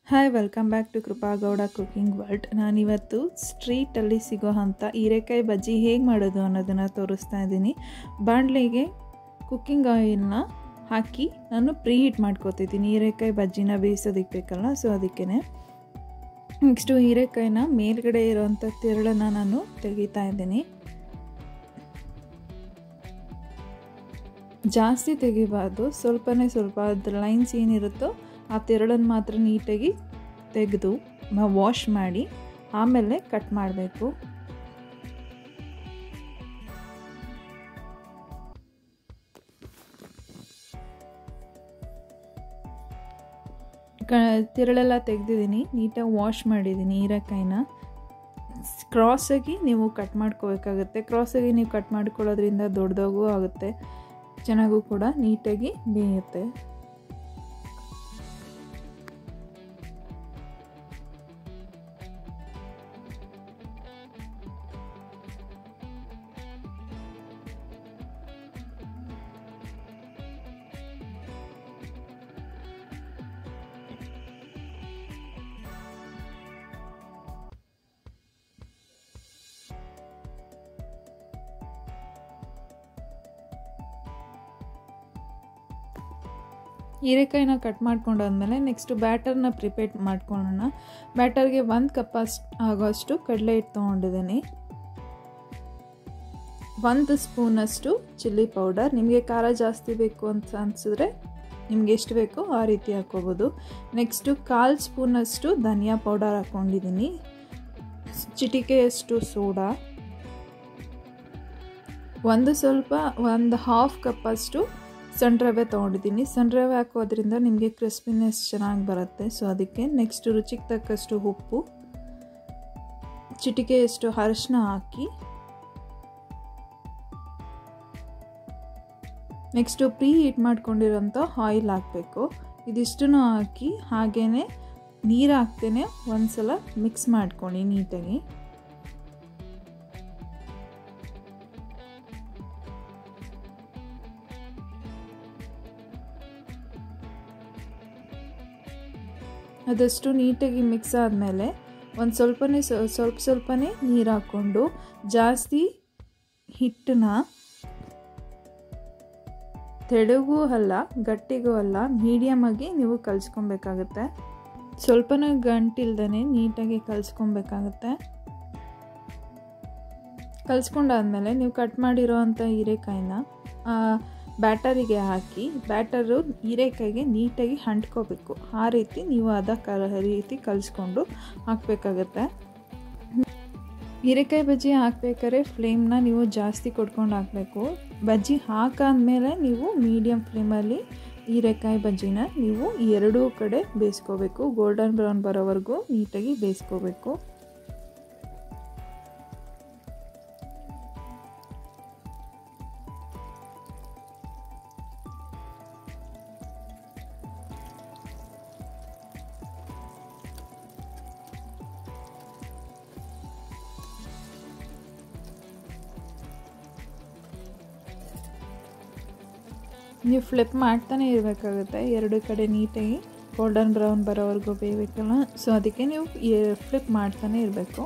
hi welcome back to Krupa Gowda cooking world ನಾನಿವತ್ತು ಸ್ಟ್ರೀಟಲ್ಲಿ ಸಿಗೋ ಅಂಥ ಹೀರೆಕಾಯಿ ಬಜ್ಜಿ ಹೇಗೆ ಮಾಡೋದು ಅನ್ನೋದನ್ನು ತೋರಿಸ್ತಾ ಇದ್ದೀನಿ ಬಾಣಲೆಗೆ ಕುಕ್ಕಿಂಗ್ ಆಯಿಲ್ನ ಹಾಕಿ ನಾನು ಪ್ರೀ ಹೀಟ್ ಮಾಡ್ಕೋತಿದ್ದೀನಿ ಹೀರೆಕಾಯಿ ಬಜ್ಜಿನ ಬೇಯಿಸೋದಕ್ಕೆ ಬೇಕಲ್ಲ ಸೊ ಅದಕ್ಕೇ ನೆಕ್ಸ್ಟು ಹೀರೆಕಾಯಿನ ಮೇಲ್ಗಡೆ ಇರೋವಂಥ ತಿರುಳನ್ನು ನಾನು ತೆಗಿತಾ ಇದ್ದೀನಿ ಜಾಸ್ತಿ ತೆಗಿಬಾರ್ದು ಸ್ವಲ್ಪನೇ ಸ್ವಲ್ಪ ಅದ್ರ ಲೈನ್ಸ್ ಏನಿರುತ್ತೋ ಆ ತಿರುಳನ್ನು ಮಾತ್ರ ನೀಟಾಗಿ ತೆಗೆದು ವಾಶ್ ಮಾಡಿ ಆಮೇಲೆ ಕಟ್ ಮಾಡಬೇಕು ಕ ತಿರುಳೆಲ್ಲ ತೆಗೆದಿದ್ದೀನಿ ನೀಟಾಗಿ ವಾಶ್ ಮಾಡಿದ್ದೀನಿ ಹೀರೆಕಾಯಿನ ಕ್ರಾಸಾಗಿ ನೀವು ಕಟ್ ಮಾಡ್ಕೋಬೇಕಾಗುತ್ತೆ ಕ್ರಾಸಾಗಿ ನೀವು ಕಟ್ ಮಾಡ್ಕೊಳ್ಳೋದ್ರಿಂದ ದೊಡ್ಡದಾಗೂ ಆಗುತ್ತೆ ಚೆನ್ನಾಗೂ ಕೂಡ ನೀಟಾಗಿ ಬೇಯುತ್ತೆ ಹೀರೆಕಾಯಿನ ಕಟ್ ಮಾಡ್ಕೊಂಡಾದ್ಮೇಲೆ ನೆಕ್ಸ್ಟು ಬ್ಯಾಟರ್ನ ಪ್ರಿಪೇರ್ ಮಾಡ್ಕೊಳ್ಳೋಣ ಬ್ಯಾಟರ್ಗೆ ಒಂದು ಕಪ್ ಅಷ್ಟು ಆಗೋಷ್ಟು ಕಡಲೆ ಹಿಟ್ಟು ತೊಗೊಂಡಿದ್ದೀನಿ ಒಂದು ಸ್ಪೂನಷ್ಟು ಚಿಲ್ಲಿ ಪೌಡರ್ ನಿಮಗೆ ಖಾರ ಜಾಸ್ತಿ ಬೇಕು ಅಂತ ಅನಿಸಿದ್ರೆ ನಿಮ್ಗೆ ಎಷ್ಟು ಬೇಕೋ ಆ ರೀತಿ ಹಾಕ್ಕೋಬೋದು ನೆಕ್ಸ್ಟು ಕಾಲು ಸ್ಪೂನಷ್ಟು ಧನಿಯಾ ಪೌಡರ್ ಹಾಕ್ಕೊಂಡಿದ್ದೀನಿ ಚಿಟಿಕೆಯಷ್ಟು ಸೋಡಾ ಒಂದು ಸ್ವಲ್ಪ ಒಂದು ಹಾಫ್ ಕಪ್ಪಷ್ಟು ಸಣ್ಣ ರವೆ ತೊಗೊಂಡಿದ್ದೀನಿ ಸಣ್ಣ ರವೆ ಹಾಕೋದ್ರಿಂದ ನಿಮಗೆ ಕ್ರಿಸ್ಪಿನೆಸ್ ಚೆನ್ನಾಗಿ ಬರುತ್ತೆ ಸೊ ಅದಕ್ಕೆ ನೆಕ್ಸ್ಟ್ ರುಚಿಗೆ ತಕ್ಕಷ್ಟು ಉಪ್ಪು ಚಿಟಿಕೆಯಷ್ಟು ಅರಿಶಿನ ಹಾಕಿ ನೆಕ್ಸ್ಟು ಪ್ರೀ ಹೀಟ್ ಮಾಡ್ಕೊಂಡಿರೋಂಥ ಆಯಿಲ್ ಹಾಕಬೇಕು ಇದಿಷ್ಟನ್ನು ಹಾಕಿ ಹಾಗೇ ನೀರು ಹಾಕ್ತೇನೆ ಒಂದು ಸಲ ಮಿಕ್ಸ್ ಮಾಡ್ಕೊಳ್ಳಿ ನೀಟಾಗಿ ಅದಷ್ಟು ನೀಟಾಗಿ ಮಿಕ್ಸ್ ಆದಮೇಲೆ ಒಂದು ಸ್ವಲ್ಪನೇ ಸ್ವಲ್ಪ ಸ್ವಲ್ಪನೇ ನೀರು ಹಾಕ್ಕೊಂಡು ಜಾಸ್ತಿ ಹಿಟ್ಟನ್ನ ತೆಳುಗೂ ಅಲ್ಲ ಗಟ್ಟಿಗೂ ಅಲ್ಲ ಮೀಡಿಯಮಾಗಿ ನೀವು ಕಲಿಸ್ಕೊಬೇಕಾಗತ್ತೆ ಸ್ವಲ್ಪನೂ ಗಂಟಿಲ್ದೇ ನೀಟಾಗಿ ಕಲಿಸ್ಕೊಬೇಕಾಗತ್ತೆ ಕಲಿಸ್ಕೊಂಡಾದ್ಮೇಲೆ ನೀವು ಕಟ್ ಮಾಡಿರೋ ಅಂಥ ಹೀರೆಕಾಯಿನ ಬ್ಯಾಟರಿಗೆ ಹಾಕಿ ಬ್ಯಾಟರು ಹೀರೆಕಾಯಿಗೆ ನೀಟಾಗಿ ಅಂಟ್ಕೋಬೇಕು ಆ ರೀತಿ ನೀವು ಅದ ಕ ರೀತಿ ಕಲಿಸ್ಕೊಂಡು ಹಾಕಬೇಕಾಗತ್ತೆ ಹೀರೆಕಾಯಿ ಬಜ್ಜಿ ಹಾಕ್ಬೇಕಾದ್ರೆ ಫ್ಲೇಮ್ನ ನೀವು ಜಾಸ್ತಿ ಕೊಡ್ಕೊಂಡು ಹಾಕಬೇಕು ಬಜ್ಜಿ ಹಾಕಾದ್ಮೇಲೆ ನೀವು ಮೀಡಿಯಮ್ ಫ್ಲೇಮಲ್ಲಿ ಹೀರೆಕಾಯಿ ಬಜ್ಜಿನ ನೀವು ಎರಡೂ ಕಡೆ ಬೇಯಿಸ್ಕೋಬೇಕು ಗೋಲ್ಡನ್ ಬ್ರೌನ್ ಬರೋವರೆಗೂ ನೀಟಾಗಿ ಬೇಯಿಸ್ಕೋಬೇಕು ನೀವು ಫ್ಲಿಪ್ ಮಾಡ್ತಾನೆ ಇರಬೇಕಾಗುತ್ತೆ ಎರಡು ಕಡೆ ನೀಟಾಗಿ ಗೋಲ್ಡನ್ ಬ್ರೌನ್ ಬರೋವರೆಗೂ ಬೇಯಬೇಕಲ್ಲ ಸೊ ಅದಕ್ಕೆ ನೀವು ಫ್ಲಿಪ್ ಮಾಡ್ತಾನೆ ಇರಬೇಕು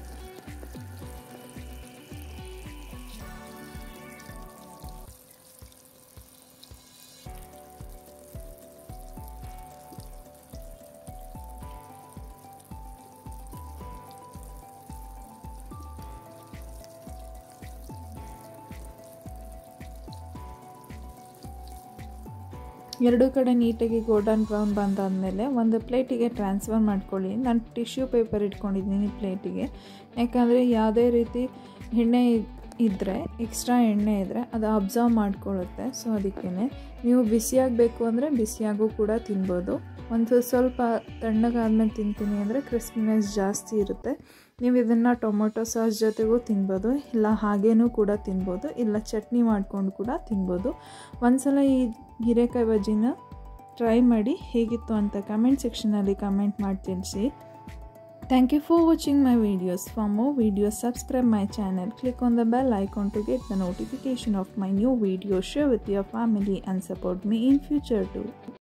ಎರಡೂ ಕಡೆ ನೀಟಾಗಿ ಗೋಲ್ಡನ್ ಬ್ರೌನ್ ಬಂದಾದಮೇಲೆ ಒಂದು ಪ್ಲೇಟಿಗೆ ಟ್ರಾನ್ಸ್ಫರ್ ಮಾಡ್ಕೊಳ್ಳಿ ನಾನು ಟಿಶ್ಯೂ ಪೇಪರ್ ಇಟ್ಕೊಂಡಿದ್ದೀನಿ ಪ್ಲೇಟಿಗೆ ಯಾಕಂದರೆ ಯಾವುದೇ ರೀತಿ ಎಣ್ಣೆ ಇದ್ದರೆ ಎಕ್ಸ್ಟ್ರಾ ಎಣ್ಣೆ ಇದ್ದರೆ ಅದು ಅಬ್ಸರ್ವ್ ಮಾಡ್ಕೊಳ್ಳುತ್ತೆ ಸೊ ಅದಕ್ಕೇ ನೀವು ಬಿಸಿಯಾಗಬೇಕು ಅಂದರೆ ಬಿಸಿಯಾಗೂ ಕೂಡ ತಿನ್ಬೋದು ಒಂದು ಸ್ವಲ್ಪ ತಣ್ಣಗಾದ್ಮೇಲೆ ತಿಂತೀನಿ ಅಂದರೆ ಕ್ರಿಸ್ಪಿನೆಸ್ ಜಾಸ್ತಿ ಇರುತ್ತೆ ನೀವು ಇದನ್ನು ಟೊಮೊಟೊ ಸಾಸ್ ಜೊತೆಗೂ ತಿನ್ಬೋದು ಇಲ್ಲ ಹಾಗೇನೂ ಕೂಡ ತಿನ್ಬೋದು ಇಲ್ಲ ಚಟ್ನಿ ಮಾಡ್ಕೊಂಡು ಕೂಡ ತಿನ್ಬೋದು ಒಂದ್ಸಲ ಈ ಹೀರೆಕಾಯಿ ಬಜ್ಜಿನ ಟ್ರೈ ಮಾಡಿ ಹೇಗಿತ್ತು ಅಂತ ಕಮೆಂಟ್ ಸೆಕ್ಷನಲ್ಲಿ ಕಮೆಂಟ್ ಮಾಡಿ ತಿಳಿಸಿ thank you for watching my videos for more videos subscribe my channel click on the bell icon to get the notification of my new video share with your family and support me in future to